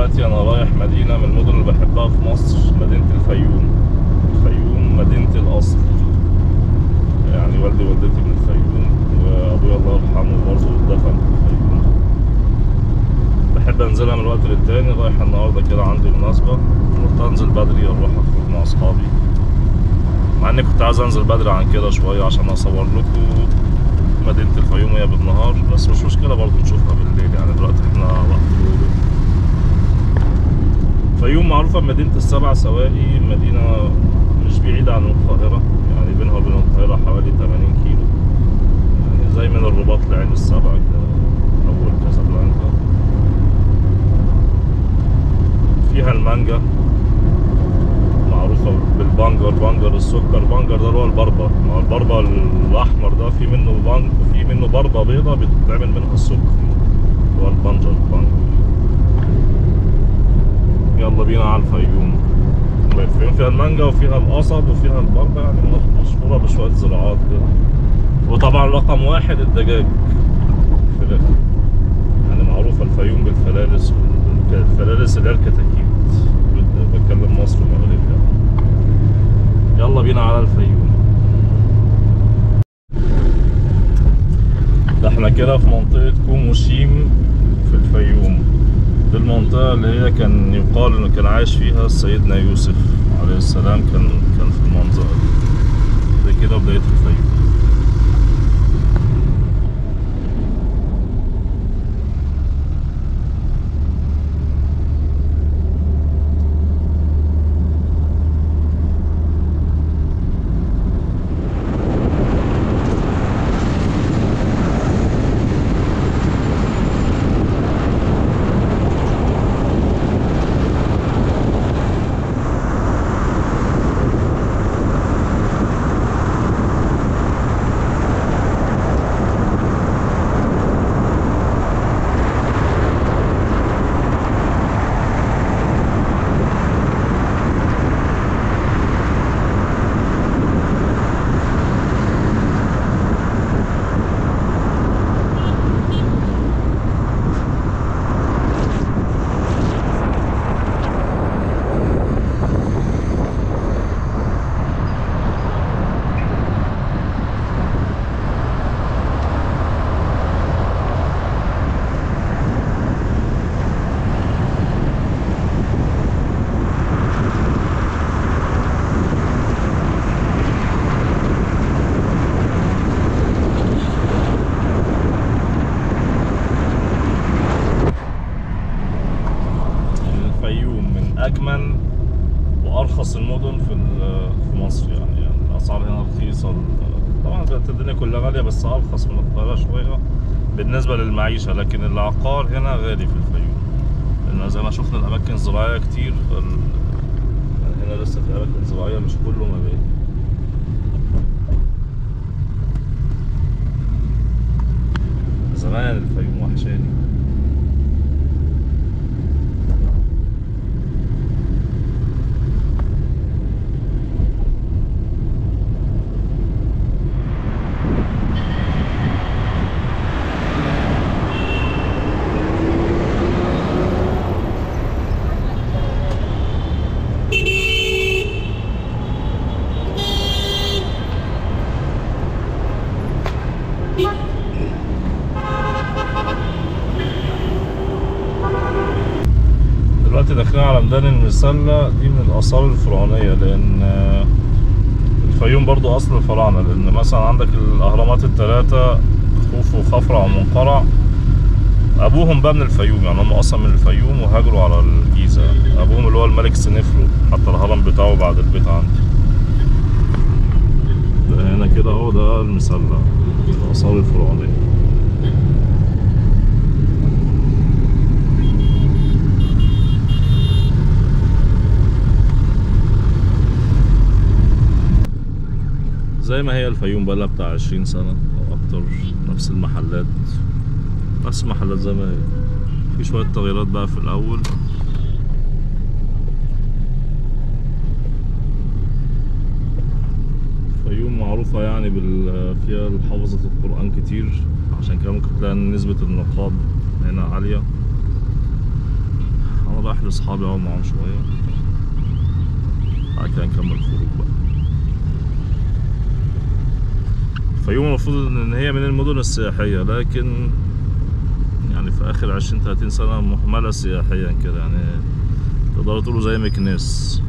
دلوقتي انا رايح مدينة من المدن اللي بحبها في مصر مدينة الفيوم الفيوم مدينة الاصل يعني والدي ووالدتي من الفيوم وابويا الله يرحمه برضه اتدفن في الفيوم بحب انزلها من وقت للتاني رايح النهارده كده عندي مناسبة قلت انزل بدري اروح اخرج مع اصحابي مع اني كنت عايز انزل بدري عن كده شوية عشان اصور لكم مدينة الفيوم هي بالنهار بس مش مشكلة برضه نشوفها بالليل يعني دلوقتي احنا وقت الغروب الفيوم معروفة بمدينة السبع سواقي مدينة مش بعيدة عن القاهرة يعني بينها وبين القاهرة حوالي 80 كيلو يعني زي من الرباط لعين السبع كده أول كازابلانكا فيها المانجا معروفة بالبنجر بنجر السكر بنجر ده اللي هو البربة ما هو البربة الأحمر ده في منه بنج في منه بربة بيضة بتتعمل منها السكر اللي هو البنجر بنجر يلا بينا على الفيوم الفيوم فيها المانجا وفيها القصب وفيها البربة يعني مشهورة بشوية زراعات كده وطبعا رقم واحد الدجاج فراخ يعني معروفة الفيوم بالفلالس الفلالس اللي هي الكتاكيت بتكلم مصر ومغرب يعني يلا بينا على الفيوم ده احنا كده في منطقة كوموشيم في الفيوم دي المنطقة اللي هي كان يقال انه كان عايش فيها سيدنا يوسف عليه السلام كان كان في المنطقة دي ده كده بداية الفيوم الفيوم من اجمل وارخص المدن في ال- في مصر يعني, يعني الاسعار هنا رخيصه ال- طبعا بقت الدنيا كلها غاليه بس ارخص من القاهره شويه بالنسبه للمعيشه لكن العقار هنا غالي في الفيوم لان زي ما شفنا الاماكن الزراعيه كتير فال... يعني هنا لسه في اماكن زراعيه مش كله مباني زمان الفيوم وحشاني دلوقتي داخلين على ميدان المسلة دي من الآثار الفرعونية لأن آه، الفيوم برضو أصل الفراعنة لأن مثلا عندك الأهرامات التلاتة خوفو وخفرع ومنقرع أبوهم بقى من الفيوم يعني هم أصلا من الفيوم وهاجروا على الجيزة أبوهم اللي هو الملك سنفرو حتى الهرم بتاعه بعد البيت عندي ده هنا كده أهو ده المسلة الآثار الفرعونية زي ما هي الفيوم بقى لها بتاع 20 سنة أو أكتر نفس المحلات نفس المحلات زي ما هي في شوية تغييرات بقى في الأول الفيوم معروفة يعني بال فيها حافظة القرآن كتير عشان كده ممكن تلاقي نسبة النقاب هنا عالية أنا رايح لاصحابي اقعد معاهم شويه بعد كده نكمل الخروج بقى الفيوم المفروض ان هي من المدن السياحيه لكن يعني في اخر عشرين تلاتين سنه مهمله سياحيا كده يعني تقدروا تقولوا زي مكناس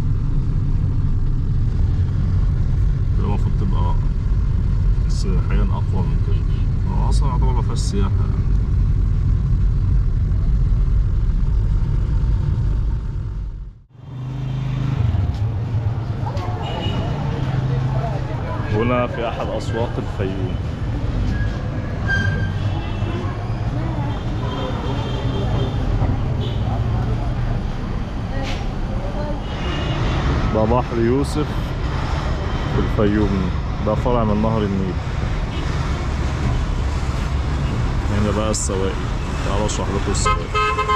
المفروض تبقى سياحيا اقوى من كده هو اصلا يعتبر ما فيهاش سياحه يعني هنا في احد اسواق الفيوم ده بحر يوسف في الفيوم ده فرع من نهر النيل هنا بقى السواقي تعالوا اشرح لكم السواقي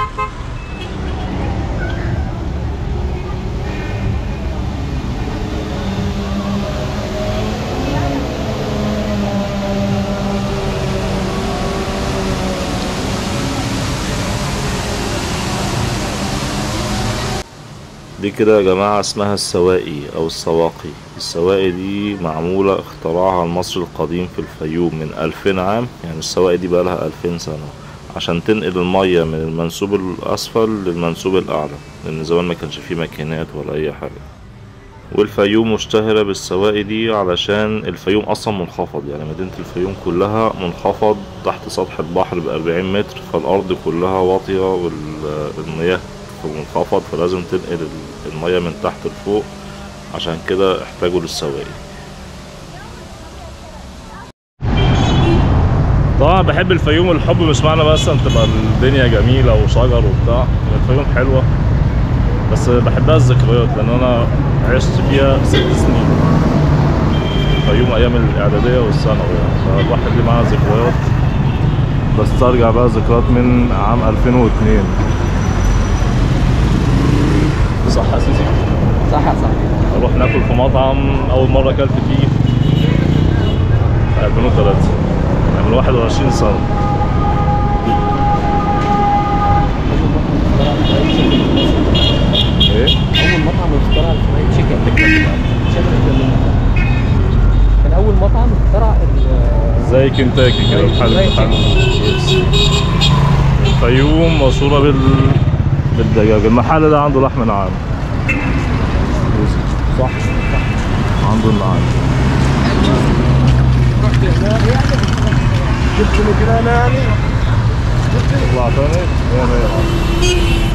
دي كده يا جماعة اسمها السواقي أو السواقي السواقي دي معمولة اختراعها المصري القديم في الفيوم من ألفين عام يعني السواقي دي بقالها ألفين سنة عشان تنقل المية من المنسوب الأسفل للمنسوب الأعلى لأن زمان ما كانش فيه ماكينات ولا أي حاجة والفيوم مشتهرة بالسواقي دي علشان الفيوم أصلا منخفض يعني مدينة الفيوم كلها منخفض تحت سطح البحر بأربعين متر فالأرض كلها واطية والمياه في منخفض فلازم تنقل المية من تحت لفوق عشان كده احتاجوا للسواقي طبعا بحب الفيوم الحب مش معنى بس ان تبقى الدنيا جميلة وشجر وبتاع الفيوم حلوة بس بحبها الذكريات لان انا عشت فيها ست سنين الفيوم ايام الاعدادية والثانوي يعني فالواحد ليه معاها ذكريات بسترجع بقى ذكريات من عام 2002 صح يا سيدي صح صح نروح ناكل في مطعم اول مره اكلت فيه في 2003 يعني من 21 سنه ايه اول مطعم اخترع الفرايد تشيكن كان اول مطعم اخترع ال- زي كنتاكي كده محل زي محل الفيوم مشهوره بال بالدجاج المحل ده عنده لحم نعام صح عنده النعام جبت مجرانة يعني طلع تاني مية مية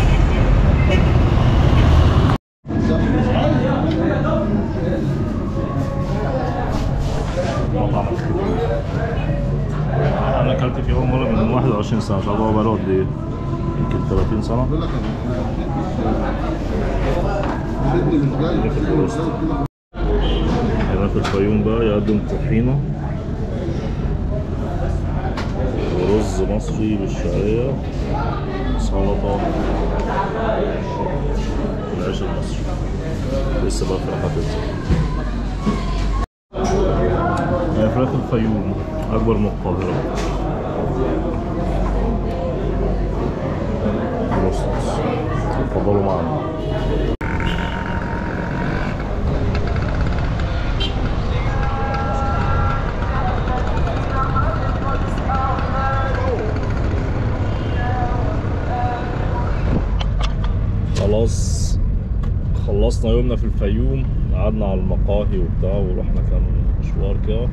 مطعم انا اكلت فيه اول مره من 21 سنه مش عارف هو بقاله قد ايه يمكن 30 سنه في البروست. هنا في الفيوم بقى يقدم طحينه ورز مصري بالشعرية سلطة العيش المصري لسه بقى فراخ هتنزل هي فراخ الفيوم أكبر من القاهرة بروست اتفضلوا معنا خلاص خلصنا يومنا في الفيوم قعدنا على المقاهي وبتاع ورحنا كان مشوار كده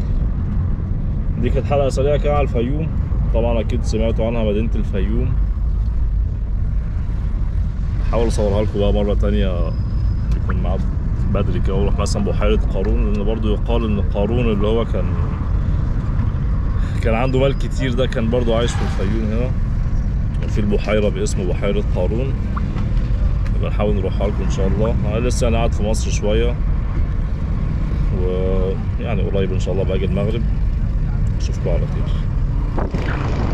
دي كانت حلقة سريعة كده على الفيوم طبعا أكيد سمعتوا عنها مدينة الفيوم هحاول أصورها لكم بقى مرة تانية يكون معاه بدري كده ونروح مثلا بحيرة قارون لأن برضو يقال إن قارون اللي هو كان كان عنده مال كتير ده كان برضو عايش في الفيوم هنا في البحيرة باسم بحيرة قارون يبقى نحاول نروحها لكم ان شاء الله انا لسه انا قاعد في مصر شويه ويعني قريب ان شاء الله باجي المغرب اشوفكم على خير